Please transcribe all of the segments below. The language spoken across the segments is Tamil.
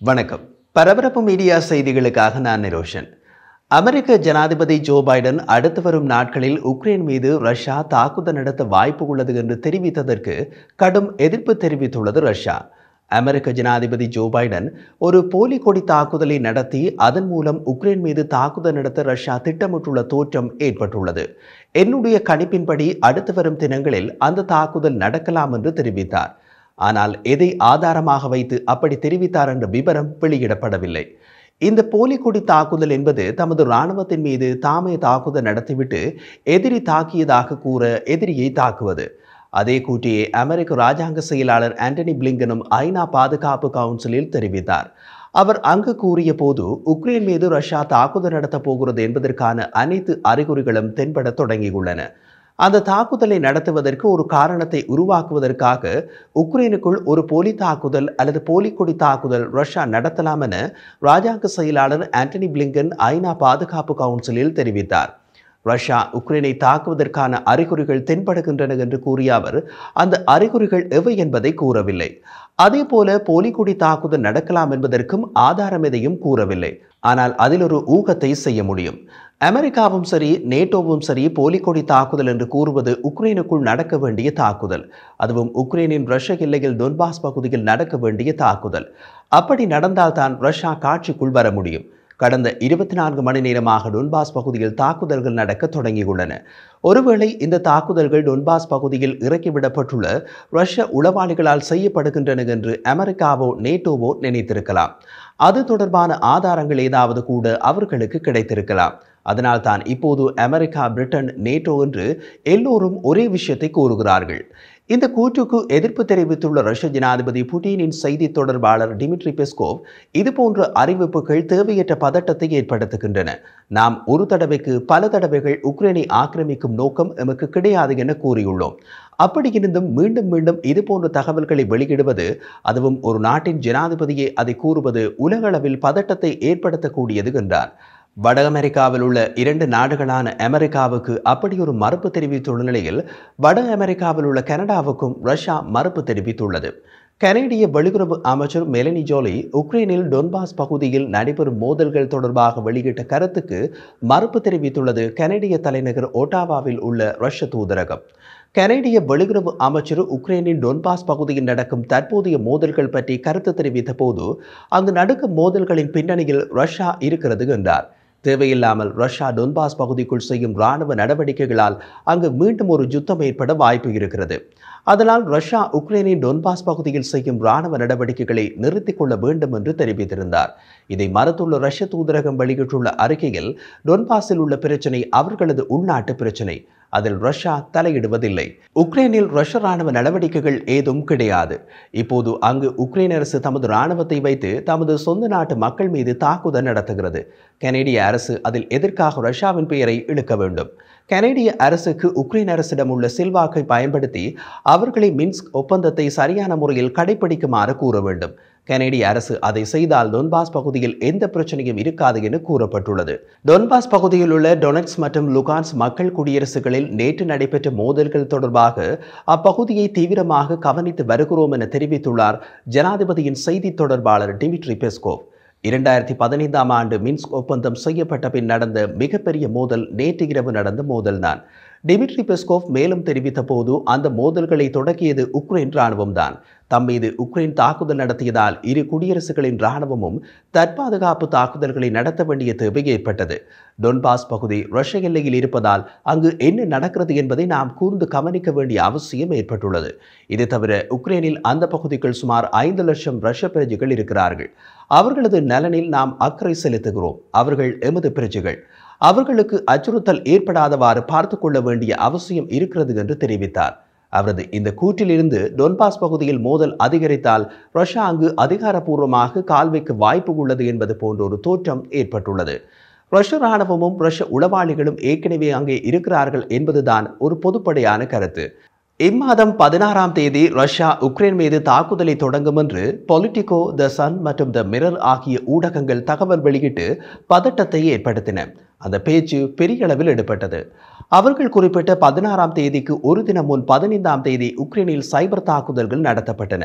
வணக்கம் பரபரப்பு மீடியா செய்திகளுக்காக நான் நிரோஷன் அமெரிக்க ஜனாதிபதி ஜோ பைடன் அடுத்து வரும் நாட்களில் உக்ரைன் மீது ரஷ்யா தாக்குதல் நடத்த வாய்ப்பு உள்ளது என்று தெரிவித்ததற்கு கடும் எதிர்ப்பு தெரிவித்துள்ளது ரஷ்யா அமெரிக்க ஜனாதிபதி ஜோ பைடன் ஒரு போலி கொடி தாக்குதலை நடத்தி அதன் மூலம் உக்ரைன் மீது தாக்குதல் நடத்த ரஷ்யா திட்டமிட்டுள்ள தோற்றம் ஏற்பட்டுள்ளது என்னுடைய கணிப்பின்படி அடுத்து வரும் தினங்களில் அந்த தாக்குதல் நடக்கலாம் என்று தெரிவித்தார் ஆனால் எதை ஆதாரமாக வைத்து அப்படி தெரிவித்தார் என்ற விவரம் வெளியிடப்படவில்லை இந்த போலி கொடி தாக்குதல் என்பது தமது இராணுவத்தின் மீது தாமே தாக்குதல் நடத்திவிட்டு எதிரி தாக்கியதாக கூற எதிரியை தாக்குவது அதே கூட்டியே அமெரிக்க ராஜாங்க செயலாளர் ஆண்டனி பிளிங்கனும் ஐநா பாதுகாப்பு கவுன்சிலில் தெரிவித்தார் அவர் அங்கு கூறிய போது உக்ரைன் மீது ரஷ்யா தாக்குதல் நடத்தப் போகிறது என்பதற்கான அனைத்து அறிகுறிகளும் தென்பட தொடங்கியுள்ளன அந்த தாக்குதலை நடத்துவதற்கு ஒரு காரணத்தை உருவாக்குவதற்காக உக்ரைனுக்குள் ஒரு போலி தாக்குதல் அல்லது போலி கொடி தாக்குதல் ரஷ்யா நடத்தலாம் என ராஜாங்க செயலாளர் ஆண்டனி பிளிங்கன் ஐநா பாதுகாப்பு கவுன்சிலில் தெரிவித்தார் ரஷ்யா உக்ரைனை தாக்குவதற்கான அறிகுறிகள் தென்படுகின்றன என்று கூறிய அவர் அந்த அறிகுறிகள் எவை என்பதை கூறவில்லை அதே போல போலிக்குடி தாக்குதல் நடக்கலாம் என்பதற்கும் ஆதாரம் எதையும் கூறவில்லை ஆனால் அதில் ஒரு ஊகத்தை செய்ய முடியும் அமெரிக்காவும் சரி நேட்டோவும் சரி போலிக்கொடி தாக்குதல் என்று கூறுவது உக்ரைனுக்குள் நடக்க வேண்டிய தாக்குதல் அதுவும் உக்ரைனின் ரஷ்ய எல்லையில் டொன்பாஸ் பகுதியில் நடக்க வேண்டிய தாக்குதல் அப்படி நடந்தால்தான் ரஷ்யா காட்சிக்குள் வர முடியும் கடந்த இருபத்தி நான்கு மணி நேரமாக டொன்பாஸ் பகுதியில் தாக்குதல்கள் நடக்க தொடங்கியுள்ளன ஒருவேளை இந்த தாக்குதல்கள் டொன்பாஸ் பகுதியில் இறக்கிவிடப்பட்டுள்ள ரஷ்ய உளவாளிகளால் செய்யப்படுகின்றன என்று அமெரிக்காவோ நேட்டோவோ நினைத்திருக்கலாம் அது தொடர்பான ஆதாரங்கள் ஏதாவது கூட அவர்களுக்கு கிடைத்திருக்கலாம் அதனால் தான் இப்போது அமெரிக்கா பிரிட்டன் நேட்டோ என்று எல்லோரும் ஒரே விஷயத்தை கூறுகிறார்கள் இந்த கூற்றுக்கு எதிர்ப்பு தெரிவித்துள்ள ரஷ்ய ஜனாதிபதி புட்டினின் செய்தி தொடர்பாளர் டிமிட்ரி பெஸ்கோவ் இதுபோன்ற அறிவிப்புகள் தேவையற்ற பதட்டத்தை ஏற்படுத்துகின்றன நாம் ஒரு தடவைக்கு பல தடவைகள் உக்ரைனை ஆக்கிரமிக்கும் நோக்கம் எமக்கு கிடையாது என கூறியுள்ளோம் அப்படியிருந்தும் மீண்டும் மீண்டும் இதுபோன்ற தகவல்களை வெளியிடுவது அதுவும் ஒரு நாட்டின் ஜனாதிபதியே அதை கூறுவது உலகளவில் பதட்டத்தை ஏற்படுத்தக்கூடியது என்றார் வட அமெரிக்காவில் உள்ள இரண்டு நாடுகளான அமெரிக்காவுக்கு அப்படி ஒரு மறுப்பு தெரிவித்துள்ள நிலையில் வட அமெரிக்காவில் உள்ள கனடாவுக்கும் ரஷ்யா மறுப்பு தெரிவித்துள்ளது கனேடிய வெளியுறவு அமைச்சர் மெலனி ஜோலி உக்ரைனில் டொன்பாஸ் பகுதியில் நடைபெறும் மோதல்கள் தொடர்பாக வெளியிட்ட கருத்துக்கு மறுப்பு தெரிவித்துள்ளது கனேடிய தலைநகர் ஒட்டாவாவில் உள்ள ரஷ்ய தூதரகம் கனேடிய வெளியுறவு அமைச்சர் உக்ரைனின் டொன்பாஸ் பகுதியில் நடக்கும் தற்போதைய மோதல்கள் பற்றி கருத்து தெரிவித்த போது அங்கு நடக்கும் மோதல்களின் பின்னணியில் ரஷ்யா இருக்கிறது என்றார் தேவையில்லாமல் ரஷ்யா டொன்பாஸ் பகுதிக்குள் செய்யும் இராணுவ நடவடிக்கைகளால் அங்கு மீண்டும் ஒரு யுத்தம் ஏற்பட வாய்ப்பு இருக்கிறது அதனால் ரஷ்யா உக்ரைனின் டொன்பாஸ் பகுதியில் செய்யும் இராணுவ நடவடிக்கைகளை நிறுத்திக் கொள்ள வேண்டும் என்று தெரிவித்திருந்தார் இதை மறுத்துள்ள ரஷ்ய தூதரகம் வெளியிட்டுள்ள அறிக்கையில் டொன்பாஸில் உள்ள பிரச்சினை அவர்களது உள்நாட்டு பிரச்சினை அதில் ரஷ்யா தலையிடுவதில்லை உக்ரைனில் ரஷ்ய ராணுவ நடவடிக்கைகள் ஏதும் கிடையாது இப்போது அங்கு உக்ரைன் அரசு தமது ராணுவத்தை வைத்து தமது சொந்த நாட்டு மக்கள் மீது தாக்குதல் நடத்துகிறது கனேடிய அரசு அதில் எதற்காக ரஷ்யாவின் பெயரை இழுக்க வேண்டும் கனேடிய அரசுக்கு உக்ரைன் அரசிடம் உள்ள செல்வாக்கை பயன்படுத்தி அவர்களை மின்ஸ்க் ஒப்பந்தத்தை சரியான முறையில் கடைபிடிக்குமாறு கூற வேண்டும் கனேடிய அரசு அதை செய்தால் டொன்பாஸ் பகுதியில் எந்த பிரச்சனையும் இருக்காது என கூறப்பட்டுள்ளது டொன்பாஸ் பகுதியில் உள்ள டொனட்ஸ் மற்றும் லுகான்ஸ் மக்கள் குடியரசுகளில் நேற்று நடைபெற்ற மோதல்கள் தொடர்பாக அப்பகுதியை தீவிரமாக கவனித்து வருகிறோம் என தெரிவித்துள்ளார் ஜனாதிபதியின் செய்தி தொடர்பாளர் டிமிட்ரி பெஸ்கோவ் இரண்டாயிரத்தி பதினைந்தாம் ஆண்டு மின்ஸ்க் ஒப்பந்தம் செய்யப்பட்ட பின் நடந்த மிகப்பெரிய மோதல் நேற்று இரவு நடந்த மோதல்தான் டிமிட்ரி பெஸ்கோவ் மேலும் தெரிவித்த போது அந்த மோதல்களை தொடக்கியது உக்ரைன் இராணுவம் தான் தம் மீது உக்ரைன் தாக்குதல் நடத்தியதால் இரு குடியரசுகளின் இராணுவமும் தற்பாதுகாப்பு தாக்குதல்களை நடத்த வேண்டிய தேவை ஏற்பட்டது டொன்பாஸ் பகுதி ரஷ்ய எல்லையில் இருப்பதால் அங்கு என்ன நடக்கிறது என்பதை நாம் கூர்ந்து கவனிக்க வேண்டிய அவசியம் ஏற்பட்டுள்ளது இது தவிர உக்ரைனில் அந்த பகுதிக்குள் சுமார் ஐந்து லட்சம் ரஷ்ய பிரஜைகள் இருக்கிறார்கள் அவர்களது நலனில் நாம் அக்கறை செலுத்துகிறோம் அவர்கள் எமது பிரஜைகள் அவர்களுக்கு அச்சுறுத்தல் ஏற்படாதவாறு பார்த்து கொள்ள வேண்டிய அவசியம் இருக்கிறது என்று தெரிவித்தார் அவரது இந்த கூற்றிலிருந்து டொன்பாஸ் பகுதியில் மோதல் அதிகரித்தால் ரஷ்யா அங்கு அதிகாரப்பூர்வமாக கால் வைக்க வாய்ப்பு உள்ளது என்பது போன்ற ஒரு தோற்றம் ஏற்பட்டுள்ளது ரஷ்ய ராணுவமும் ரஷ்ய உளவாளிகளும் ஏற்கனவே அங்கே இருக்கிறார்கள் என்பதுதான் ஒரு பொதுப்படையான கருத்து இம்மாதம் பதினாறாம் தேதி ரஷ்யா உக்ரைன் மீது தாக்குதலை தொடங்கும் என்று பொலிட்டிகோ த சன் மற்றும் த மிரர் ஆகிய ஊடகங்கள் தகவல் வெளியிட்டு பதட்டத்தை ஏற்படுத்தின அந்த பேச்சு பெரிய அளவில் எடுப்பட்டது அவர்கள் குறிப்பிட்ட பதினாறாம் தேதிக்கு ஒரு தினம் முன் பதினைந்தாம் தேதி உக்ரைனில் சைபர் தாக்குதல்கள் நடத்தப்பட்டன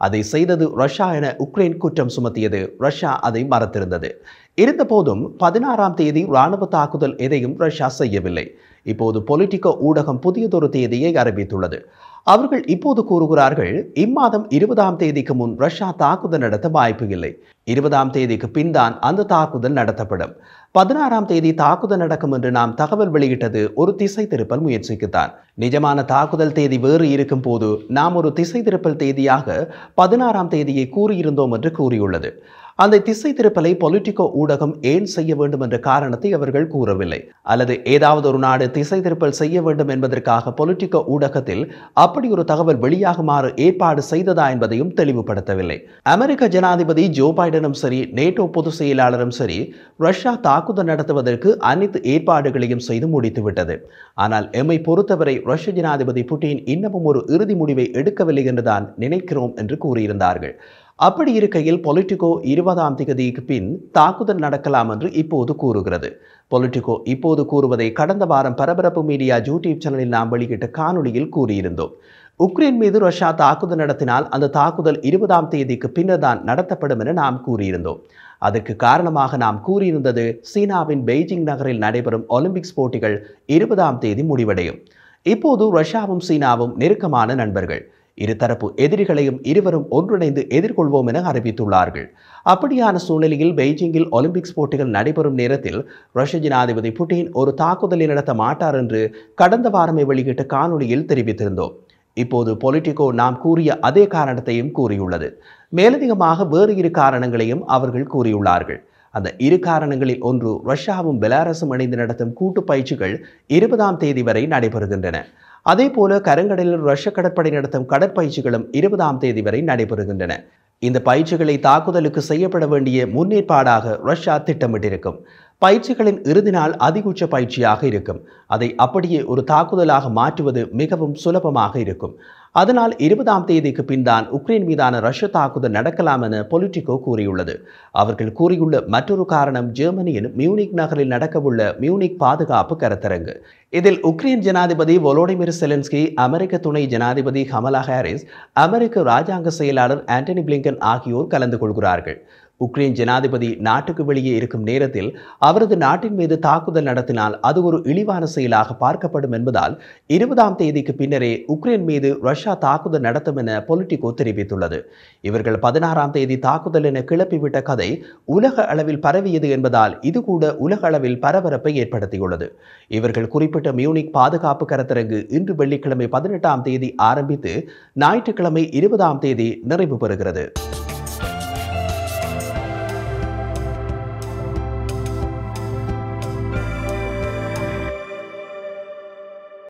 அதை செய்தது ரஷ்யா என உக்ரைன் குற்றம் சுமத்தியது ரஷ்யா அதை மறத்திருந்தது இருந்தபோதும் பதினாறாம் தேதி ராணுவ தாக்குதல் எதையும் ரஷ்யா செய்யவில்லை இப்போது பொலிட்டிகோ ஊடகம் புதியதொரு தேதியை அறிவித்துள்ளது அவர்கள் இப்போது கூறுகிறார்கள் இம்மாதம் இருபதாம் தேதிக்கு முன் ரஷ்யா தாக்குதல் நடத்த வாய்ப்பு இல்லை இருபதாம் தேதிக்கு பின் தான் அந்த தாக்குதல் நடத்தப்படும் பதினாறாம் தேதி தாக்குதல் நடக்கும் என்று நாம் தகவல் வெளியிட்டது ஒரு திசை திருப்பல் முயற்சிக்குத்தான் நிஜமான தாக்குதல் தேதி வேறு இருக்கும் போது நாம் ஒரு திசை திருப்பல் தேதியாக பதினாறாம் தேதியை கூறியிருந்தோம் என்று கூறியுள்ளது அந்த திசை திருப்பலை பொலிட்டிகோ ஊடகம் ஏன் செய்ய வேண்டும் என்ற காரணத்தை அவர்கள் கூறவில்லை அல்லது ஏதாவது ஒரு நாடு திசை திருப்பல் செய்ய வேண்டும் என்பதற்காக பொலிட்டிகோ ஊடகத்தில் அப்படி ஒரு தகவல் வெளியாகுமாறு ஏற்பாடு செய்ததா என்பதையும் தெளிவுபடுத்தவில்லை அமெரிக்க ஜனாதிபதி ஜோ பைடனும் சரி நேட்டோ பொதுச் செயலாளரும் சரி ரஷ்யா தாக்குதல் நடத்துவதற்கு அனைத்து ஏற்பாடுகளையும் செய்து முடித்துவிட்டது ஆனால் எம்மை பொறுத்தவரை ரஷ்ய ஜனாதிபதி புட்டின் இன்னமும் ஒரு இறுதி முடிவை எடுக்கவில்லை என்றுதான் நினைக்கிறோம் என்று கூறியிருந்தார்கள் அப்படி இருக்கையில் பொலிட்டிகோ இருபதாம் தேதிக்கு பின் தாக்குதல் நடக்கலாம் என்று இப்போது கூறுகிறது பொலிட்டிகோ இப்போது கூறுவதை கடந்த வாரம் பரபரப்பு மீடியா யூடியூப் சேனலில் நாம் வெளியிட்ட காணொளியில் கூறியிருந்தோம் உக்ரைன் மீது ரஷ்யா தாக்குதல் நடத்தினால் அந்த தாக்குதல் இருபதாம் தேதிக்கு பின்னர் தான் நடத்தப்படும் என நாம் கூறியிருந்தோம் அதற்கு காரணமாக நாம் கூறியிருந்தது சீனாவின் பெய்ஜிங் நகரில் நடைபெறும் ஒலிம்பிக்ஸ் போட்டிகள் இருபதாம் தேதி முடிவடையும் இப்போது ரஷ்யாவும் சீனாவும் நெருக்கமான நண்பர்கள் இருதரப்பு எதிரிகளையும் இருவரும் ஒன்றிணைந்து எதிர்கொள்வோம் என அறிவித்துள்ளார்கள் அப்படியான சூழ்நிலையில் பெய்ஜிங்கில் ஒலிம்பிக்ஸ் போட்டிகள் நடைபெறும் நேரத்தில் ரஷ்ய ஜனாதிபதி புட்டின் ஒரு தாக்குதலை நடத்த மாட்டார் என்று கடந்த வாரமே வெளியிட்ட காணொளியில் தெரிவித்திருந்தோம் இப்போது பொலிட்டிகோ நாம் கூறிய அதே காரணத்தையும் கூறியுள்ளது மேலதிகமாக வேறு இரு காரணங்களையும் அவர்கள் கூறியுள்ளார்கள் அந்த இரு காரணங்களில் ஒன்று ரஷ்யாவும் பெலாரஸும் இணைந்து நடத்தும் கூட்டு பயிற்சிகள் இருபதாம் தேதி வரை நடைபெறுகின்றன அதே போல கருங்கடலில் ரஷ்ய கடற்படை நடத்தும் கடற்பயிற்சிகளும் இருபதாம் தேதி வரை நடைபெறுகின்றன இந்த பயிற்சிகளை தாக்குதலுக்கு செய்யப்பட வேண்டிய முன்னேற்பாடாக ரஷ்யா திட்டமிட்டிருக்கும் பயிற்சிகளின் இறுதி நாள் அதிகுச்ச பயிற்சியாக இருக்கும் அதை அப்படியே ஒரு தாக்குதலாக மாற்றுவது மிகவும் சுலபமாக இருக்கும் அதனால் இருபதாம் தேதிக்கு பின் தான் உக்ரைன் மீதான ரஷ்ய தாக்குதல் நடக்கலாம் என பொலிட்டிகோ கூறியுள்ளது அவர்கள் கூறியுள்ள மற்றொரு காரணம் ஜெர்மனியின் மியூனிக் நகரில் நடக்கவுள்ள மியூனிக் பாதுகாப்பு கருத்தரங்கு இதில் உக்ரைன் ஜனாதிபதி வொலோடிமிர் செலன்ஸ்கி அமெரிக்க துணை ஜனாதிபதி கமலா ஹாரிஸ் அமெரிக்க ராஜாங்க செயலாளர் ஆண்டனி பிளிங்கன் ஆகியோர் கலந்து கொள்கிறார்கள் உக்ரைன் ஜனாதிபதி நாட்டுக்கு வெளியே இருக்கும் நேரத்தில் அவரது நாட்டின் மீது தாக்குதல் நடத்தினால் அது ஒரு இழிவான செயலாக பார்க்கப்படும் என்பதால் இருபதாம் தேதிக்கு பின்னரே உக்ரைன் மீது ரஷ்யா தாக்குதல் நடத்தும் என பொலிட்டிகோ தெரிவித்துள்ளது இவர்கள் பதினாறாம் தேதி தாக்குதல் என கிளப்பிவிட்ட கதை உலக அளவில் பரவியது என்பதால் இது கூட உலக அளவில் பரபரப்பை ஏற்படுத்தியுள்ளது இவர்கள் குறிப்பிட்ட மியூனிக் பாதுகாப்பு கருத்தரங்கு இன்று வெள்ளிக்கிழமை பதினெட்டாம் தேதி ஆரம்பித்து ஞாயிற்றுக்கிழமை இருபதாம் தேதி நிறைவு பெறுகிறது